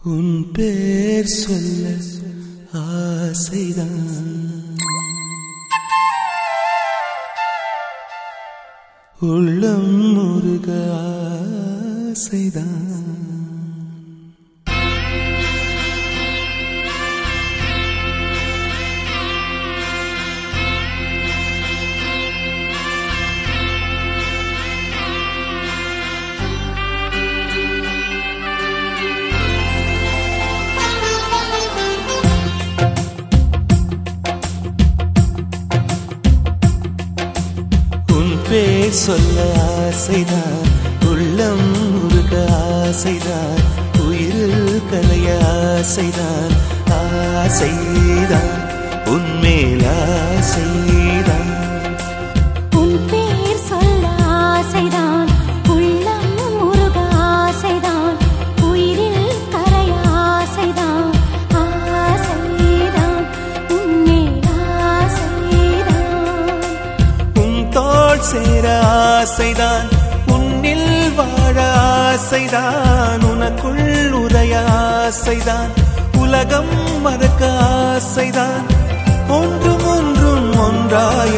உன் பேர் சொல்ல ஆசைதான் உள்ளம் முருக ஆசைதான் உன் பேர் சொல்ல ஆசைதான் உள்ளம் முருக ஆசைதான் உயிரில் கலைய ஆசைதான் ஆசைதான் உன்மேல் ஆசைதான் உன் பேர் சொல்ல ஆசைதான் உள்ளம் முருக ஆசைதான் உயிரில் கரைய ஆசைதான் ஆசைதான் உன்மேல் ஆசைதான் உன் தோள் சேர ஆசைதான் உன்னில் வாழ ஆசைதான் உனக்குள் உதய ஆசைதான் உலகம் மறக்க ஆசைதான் ஒன்றும் ஒன்றும் ஒன்றாய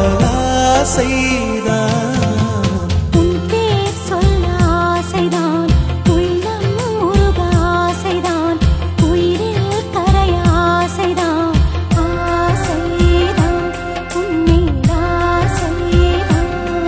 ஆசைதான் உன் பேர் சொல்ல ஆசைதான் உள்ளம் முருக ஆசைதான் உயிரில் கரைய ஆசைதான் ஆசைதான் உன்மேல் ஆசைதான்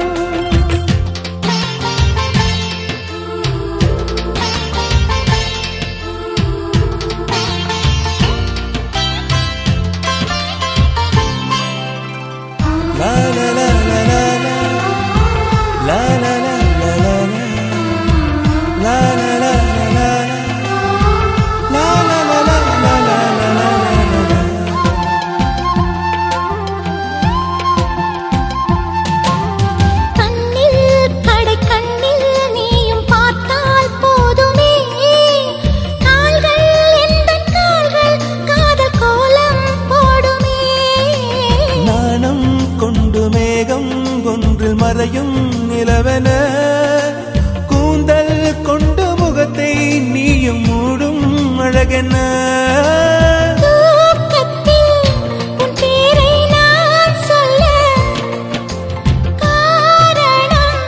La la la la la la La la la la la la La la la la la la La la la la la la la la கண்ணில் கடை கண்ணில் நீயும் பார்த்தால் போதுமே கால்கள் எந்தன் கால்கள் காதல் கோலம் போடுமே நாணம் கொண்டு மேகம் ஒன்றில் மறையும் நிலவென கூந்தல் கொண்டு முகத்தை நீயும் மூடும் அழகென தூக்கத்தில் உன் பேரை நான் சொல்ல காரணம்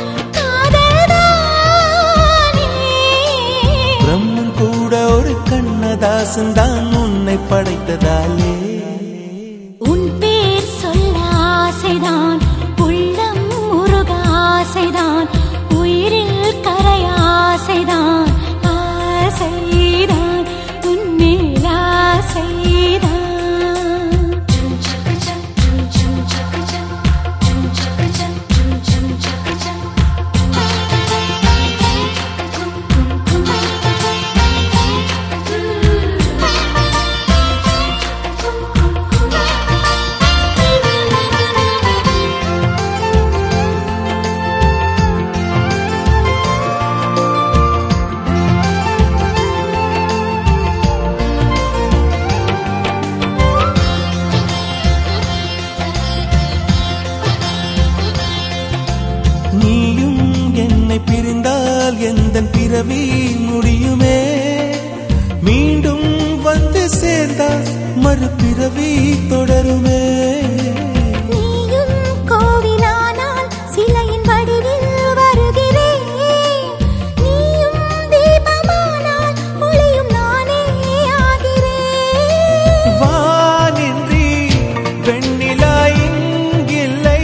காதல்தானே பிரம்மன் கூட ஒரு கண்ணதாசன் தான் உன்னை படைத்ததாலே உன் பேர் சொல்ல ஆசைதான் உள்ளம் முருக ஆசைதான் உயிரில் கரைய ஆசைதான் ஆசைதான் உன்மேல் ஆசைதான் நீயும் என்னை பிரிந்தால் எந்த பிறவி முடியுமே மீண்டும் வந்து சேர்ந்தால் மறுபிறவி தொடருமே நீயும் கோவிலானால் சிலையின் வடிவில் வருகிறேன் நீயும் தீபமானால் ஒளியும் நானே ஆகிறேன் வானின்றி வெண்ணிலா இங்கில்லை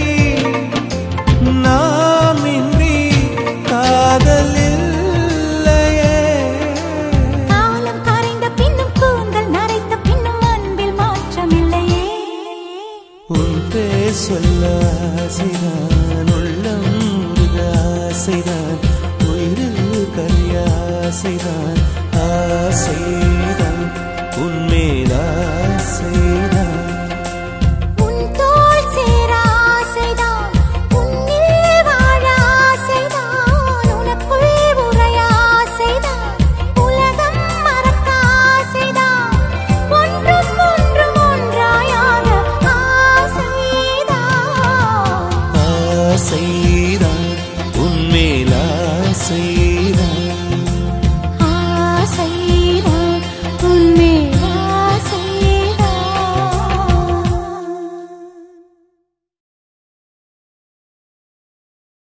நாம் இன்றி காதல் இல்லையே காலம் கரைந்த பின்னும் கூந்தல் நரைத்த பின்னும் அன்பில் மாற்றமில்லையே உன் பேர் சொல்ல ஆசைதான் உள்ளம் முருக ஆசைதான் உயிரில் கரிய ஆசைதான் ஆசை